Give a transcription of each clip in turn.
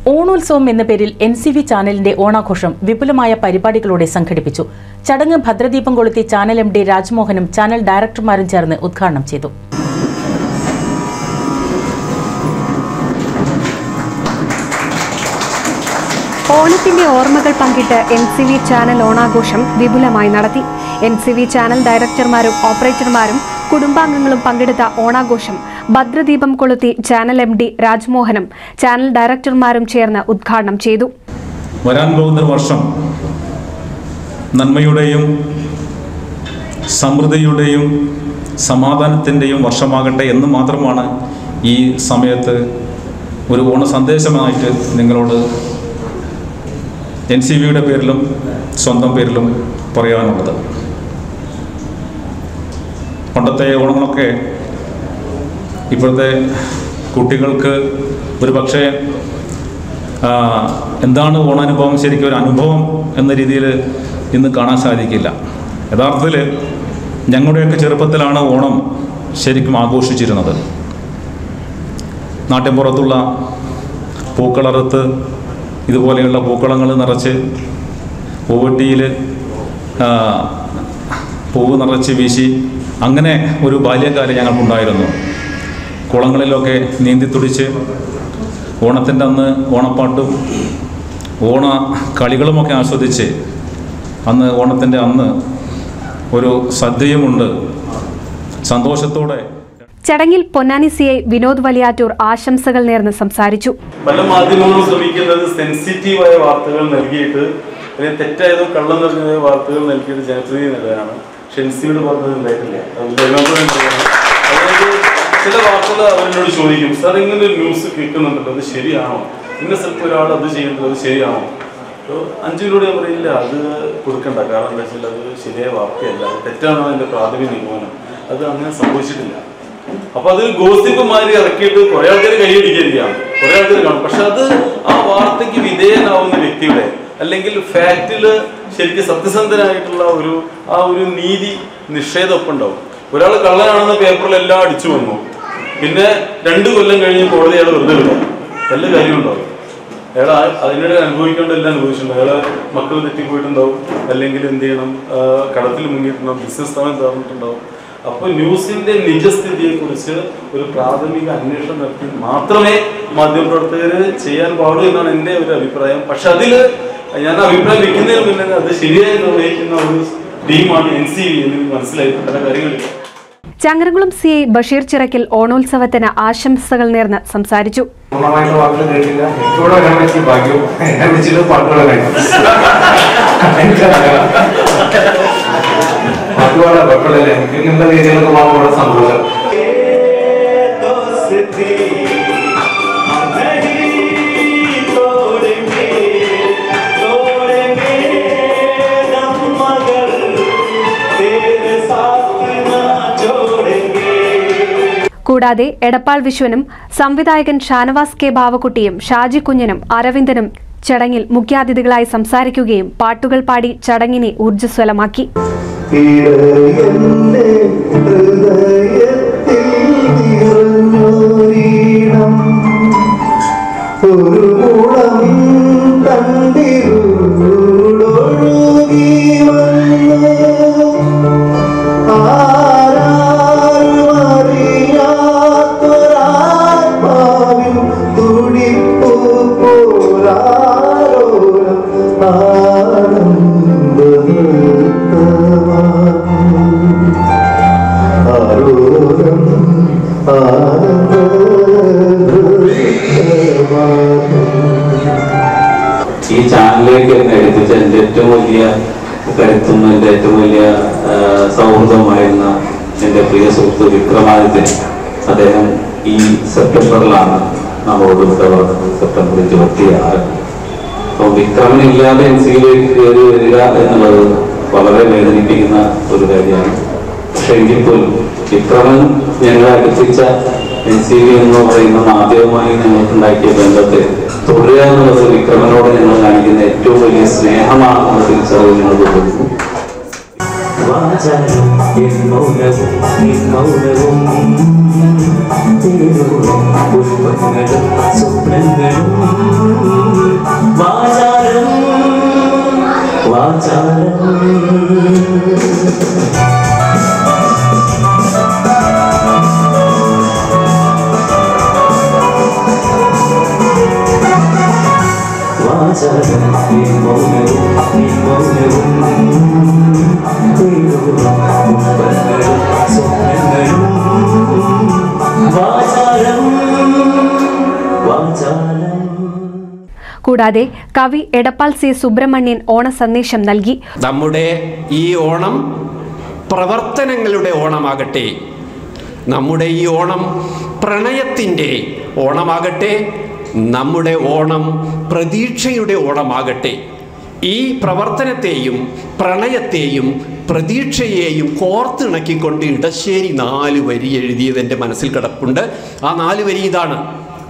ഓണോത്സവം എന്ന പേരിൽ N C V ചാനലിന്റെ ഓണാഘോഷം വിപുലമായ പരിപാടികളോടെ സംഘടിപ്പിച്ചു ചടങ്ങ് ഭദ്രദീപം കൊളുത്തി ചാനൽ എം ഡി രാജ്മോഹനും ചാനൽ ഡയറക്ടർമാരും ചേർന്ന് ഉദ്ഘാടനം ചെയ്തു ഓണത്തിന്റെ ഓർമ്മകൾ പങ്കിട്ട് എൻ സി വി ചാനൽ ഓണാഘോഷം വിപുലമായി നടത്തി എൻ സി വി ചാനൽ ഡയറക്ടർമാരും ഓപ്പറേറ്റർമാരും കുടുംബാംഗങ്ങളും പങ്കെടുത്ത ഓണാഘോഷം ഭദ്രദീപം കൊളുത്തി ചാനൽ എം ഡി രാജ്മോഹനും ചാനൽ ഡയറക്ടർമാരും ചേർന്ന് ഉദ്ഘാടനം ചെയ്തു വരാൻ പോകുന്ന ഒരു വർഷം നന്മയുടെയും സമൃദ്ധിയുടെയും സമാധാനത്തിൻ്റെയും വർഷമാകട്ടെ എന്ന് മാത്രമാണ് ഈ സമയത്ത് ഒരു ഓണ സന്ദേശമായിട്ട് നിങ്ങളോട് എൻ സി വിയുടെ പേരിലും സ്വന്തം പേരിലും പറയാനുള്ളത് പണ്ടത്തെ ഓണങ്ങളൊക്കെ ഇപ്പോഴത്തെ കുട്ടികൾക്ക് ഒരു പക്ഷേ ആ, എന്താണ് ഓണാനുഭവം ശരിക്കും ഒരു അനുഭവം എന്ന രീതിയിൽ ഇന്ന് കാണാൻ സാധിക്കില്ല യഥാർത്ഥത്തിൽ ഞങ്ങളുടെയൊക്കെ ചെറുപ്പത്തിലാണ് ഓണം ശരിക്കും ആഘോഷിച്ചിരുന്നത് നാട്ടിൻപുറത്തുള്ള പൂക്കളറുത്ത് ഇതുപോലെയുള്ള പൂക്കളങ്ങൾ നിറച്ച് പൂവട്ടിയിൽ പൂവ് നിറച്ച് വീശി അങ്ങനെ ഒരു ബാല്യകാലം ഞങ്ങൾക്കുണ്ടായിരുന്നു കുളങ്ങളിലൊക്കെ നീന്തി തുടിച്ച് ഓണത്തിൻ്റെ അന്ന് ഓണപ്പാട്ടും ഓണ കളികളുമൊക്കെ ആസ്വദിച്ച് അന്ന് ഓണത്തിൻ്റെ അന്ന് ഒരു സദ്യയുമുണ്ട് സന്തോഷത്തോടെ ചടങ്ങിൽ പൊന്നാനി സി ഐ വിനോദ് വലിയാറ്റൂർ ആശംസകൾ നേർന്ന് സംസാരിച്ചു പല മാധ്യമങ്ങളും ശ്രമിക്കുന്നത് സെൻസിറ്റീവായ വാർത്തകൾ നൽകിയിട്ട് അല്ലെങ്കിൽ തെറ്റായതോ കള്ളം നിറഞ്ഞ വാർത്തകൾ നൽകിയിട്ട് ജനപ്രീതി നേടാനാണ് ഷെൻസിയുടെ ഭാഗത്ത് ഉണ്ടായിട്ടില്ല അത് ദൈവാനുഗ്രഹം ഉണ്ടാകണം. അതായത് ചില വാർത്തകൾ അവരെന്നോട് ചോദിക്കും സാർ ഇങ്ങനെ ഒരു ന്യൂസ് കേൾക്കുന്നുണ്ടല്ലോ അത് ശരിയാണോ ഇന്ന സ്ഥലത്ത് ഒരാൾ അത് ചെയ്യുന്നത് അത് ശരിയാണോ അപ്പോൾ അഞ്ചു മിനിറ്റ് ഞാൻ പറയില്ല അത് കൊടുക്കണ്ട കാരണം എന്താ വെച്ചാൽ അത് ശരിയായ വാർത്തയല്ല അത് തെറ്റാണോ അതിന്റെ പ്രാഥമിക നിഗമനം അത് അങ്ങനെ സംഭവിച്ചിട്ടില്ല അപ്പൊ അത് ഗോസിപ്പ് മാതിരി ഇറക്കിയിട്ട് കുറെ ആൾക്കാർ കൈയടിക്കുകയാണ് കുറെ ആൾക്കാർ കാണും പക്ഷെ അത് ആ വാർത്തയ്ക്ക് വിധേയനാവുന്ന വ്യക്തിയുടെ അല്ലെങ്കിൽ ഫാക്റ്റില് ശരിക്കും സത്യസന്ധനായിട്ടുള്ള ഒരു ആ ഒരു നീതി നിഷേധമൊപ്പം ഉണ്ടാവും ഒരാൾ കള്ളനാണെന്ന പേപ്പറിൽ എല്ലാം അടിച്ചു വന്നു പിന്നെ രണ്ട് കൊല്ലം കഴിഞ്ഞ് കോടതി അയാൾ വെറുതെ വിടാം വല്ല കാര്യമുണ്ടാവും അയാൾ ആ- അതിനിടെ അനുഭവിക്കേണ്ട എല്ലാം അനുഭവിച്ചിട്ടുണ്ട് അയാളെ മക്കൾ തെറ്റിപ്പോയിട്ടുണ്ടാവും അല്ലെങ്കിൽ എന്ത് ചെയ്യണം ആ, കടത്തിൽ മുങ്ങിയിട്ടുണ്ടാവും ബിസിനസ് സ്ഥാപനം തന്നിട്ടുണ്ടാവും അപ്പൊ ന്യൂസിന്റെ നിജസ്ഥിതിയെ കുറിച്ച് ഒരു പ്രാഥമിക അന്വേഷണം നടത്തി മാത്രമേ മാധ്യമപ്രവർത്തകര് ചെയ്യാൻ പാടൂ എന്നാണ് എന്റെ ഒരു അഭിപ്രായം പക്ഷെ അതില് ഞാൻ അഭിപ്രായം വെക്കുന്നതിന് മുന്നേ അത് ശരിയായി നിർവഹിക്കുന്ന ഒരു ടീമാണ് എൻ സി വി എന്ന് മനസ്സിലായി പല കാര്യങ്ങളില്ല ചങ്ങരംകുളം സി ഐ ബഷീർ ചിറക്കിൽ ഓണോത്സവത്തിന് ആശംസകൾ നേർന്ന് സംസാരിച്ചു പൂർണ്ണമായിട്ട് വാക്കുകൾ കേട്ടില്ല എനിക്കൂടെ വരാൻ പറ്റിയ ഭാഗ്യം എന്നെ വിളിച്ചിട്ട് പാട്ടുകൾ കഴിഞ്ഞു എനിക്കറിയാം പാട്ട് പാടാൻ കുഴപ്പമില്ല എനിക്ക് ഇങ്ങനത്തെ രീതിയിലൊക്കെ പാടുമ്പോൾ സന്തോഷം കൂടാതെ എടപ്പാൾ വിശ്വനും സംവിധായകൻ ഷാനവാസ് കെ ബാവക്കുട്ടിയും ഷാജി കുഞ്ഞനും അരവിന്ദനും ചടങ്ങിൽ മുഖ്യാതിഥികളായി സംസാരിക്കുകയും പാട്ടുകൾ പാടി ചടങ്ങിനെ ഊർജ്ജസ്വലമാക്കി ഇടയന്റെ ഹൃദയത്തിൽ നിറഞ്ഞൊരീണം ഒരു മുളം തണ്ടിലൂടൊഴുകി വന്ന് ആരാരും അറിയാത്തൊരാത്മാവിൻ തുടിപ്പു പോരാരോരം ആനന്ദ ആരോരം ഈ ചാനലിലേക്ക് എന്നെ എടുപ്പിച്ച എൻ്റെ ഏറ്റവും വലിയ കരുത്തും എൻ്റെ ഏറ്റവും വലിയ ആ, സൗഹൃദമായിരുന്ന എൻ്റെ പ്രിയ സുഹൃത്ത് വിക്രമാദിത്യൻ അദ്ദേഹം ഈ സെപ്റ്റംബറിലാണ് നമ്മളോട് വിട പറഞ്ഞത് സെപ്റ്റംബർ ഇരുപത്തി ആറ് അപ്പോൾ വിക്രമനില്ലാതെ എൻ സിയിലേക്ക് കയറി വരിക എന്നുള്ളത് വളരെ വേദനിപ്പിക്കുന്ന ഒരു കാര്യമാണ് പക്ഷെ എങ്കിൽ പോലും വിക്രമൻ ഞങ്ങളെ അടുപ്പിച്ച എൻ സി വി എന്ന് പറയുന്ന മാധ്യമമായി ഞങ്ങൾക്കുണ്ടാക്കിയ ബന്ധത്തെ തുടരുക എന്നുള്ളത് വിക്രമനോട് ഞങ്ങൾ കാണിക്കുന്ന ഏറ്റവും വലിയ സ്നേഹമാണെന്ന തിരിച്ചറിവ് ഞങ്ങൾ തോന്നുന്നു വാചാലും മൗനവും മൗനവും തേടും പുഷ്പങ്ങളും സ്വപ്നങ്ങളും വാചാലം ഈ മൗനവും ഈ മൗനവും തേനൂറും മുമ്പങ്ങളും സ്വപ്നങ്ങളും വാചാലം വാചാലം കൂടാതെ കവി എടപ്പാൾ സി സുബ്രഹ്മണ്യൻ ഓണസന്ദേശം നൽകി നമ്മുടെ ഈ ഓണം പ്രവർത്തനങ്ങളുടെ ഓണമാകട്ടെ നമ്മുടെ ഈ ഓണം പ്രണയത്തിൻ്റെ ഓണമാകട്ടെ നമ്മുടെ ഓണം പ്രതീക്ഷയുടെ ഓണമാകട്ടെ ഈ പ്രവർത്തനത്തെയും പ്രണയത്തെയും പ്രതീക്ഷയെയും കോർത്തിണക്കിക്കൊണ്ട് ഇടശ്ശേരി നാല് വരി എഴുതിയത് എൻ്റെ മനസ്സിൽ കിടപ്പുണ്ട് ആ നാല് വരി ഇതാണ്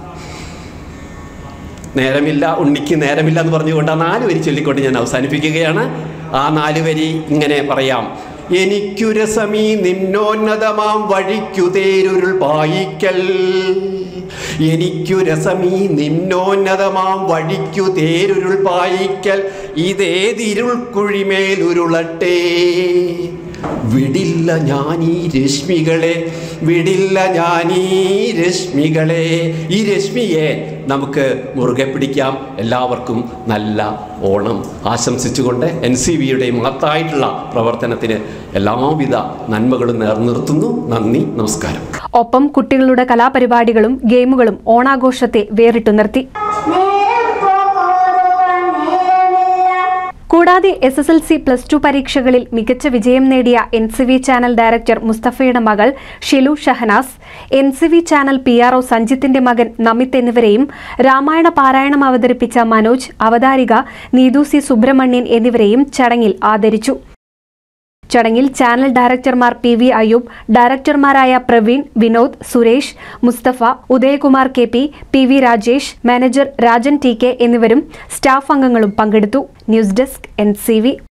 നേരമില്ല ഉണ്ണിക്ക് നേരമില്ല എന്ന് പറഞ്ഞുകൊണ്ട് ആ നാല് വരി ചൊല്ലിക്കൊണ്ട് ഞാൻ അവസാനിപ്പിക്കുകയാണ് ആ നാല് വരി ഇങ്ങനെ പറയാം എനിക്കു രസമീ നിന്നോന്നതമാം വഴിക്കു തേരുരുൾ പായിക്കൽ എനിക്കു രസമീ നിന്നോന്നതമാം വഴിക്കു തേരുരുൾ പായിക്കൽ ഇതേതിരുൾ കുഴിമേലുരുളട്ടെ വിടില്ല ഞാനീ രശ്മികളെ വിടില്ല ഞാനീ രശ്മികളെ ഈ രശ്മിയെ നമുക്ക് മുറുകെ പിടിക്കാം എല്ലാവർക്കും നല്ല ഓണം ആശംസിച്ചുകൊണ്ട് എൻ സി വിയുടെ മഹത്തായിട്ടുള്ള പ്രവർത്തനത്തിന് എല്ലാവിധ നന്മകളും നേർനിർത്തുന്നു നന്ദി നമസ്കാരം ഒപ്പം കുട്ടികളുടെ കലാപരിപാടികളും ഗെയിമുകളും ഓണാഘോഷത്തെ വേറിട്ടു നിർത്തി കൂടാതെ S S L C plus two പരീക്ഷകളിൽ മികച്ച വിജയം നേടിയ N C V channel director മുസ്തഫയുടെ മകൾ Shilu Shahanas N C V channel P R O സഞ്ജിത്തിന്റെ മകൻ നമിത് എന്നിവരെയും രാമായണ പാരായണം അവതരിപ്പിച്ച മനോജ് അവതാരിക നീതു സി സുബ്രഹ്മണ്യൻ എന്നിവരെയും ചടങ്ങിൽ ആദരിച്ചു ചടങ്ങിൽ ചാനൽ ഡയറക്ടർമാർ പി വി അയ്യൂബ് ഡയറക്ടർമാരായ Praveen Vinod Suresh Musthafa Udayakumar K P P V Rajesh manager Rajan T K എന്നിവരും സ്റ്റാഫ് അംഗങ്ങളും പങ്കെടുത്തു news desk N C V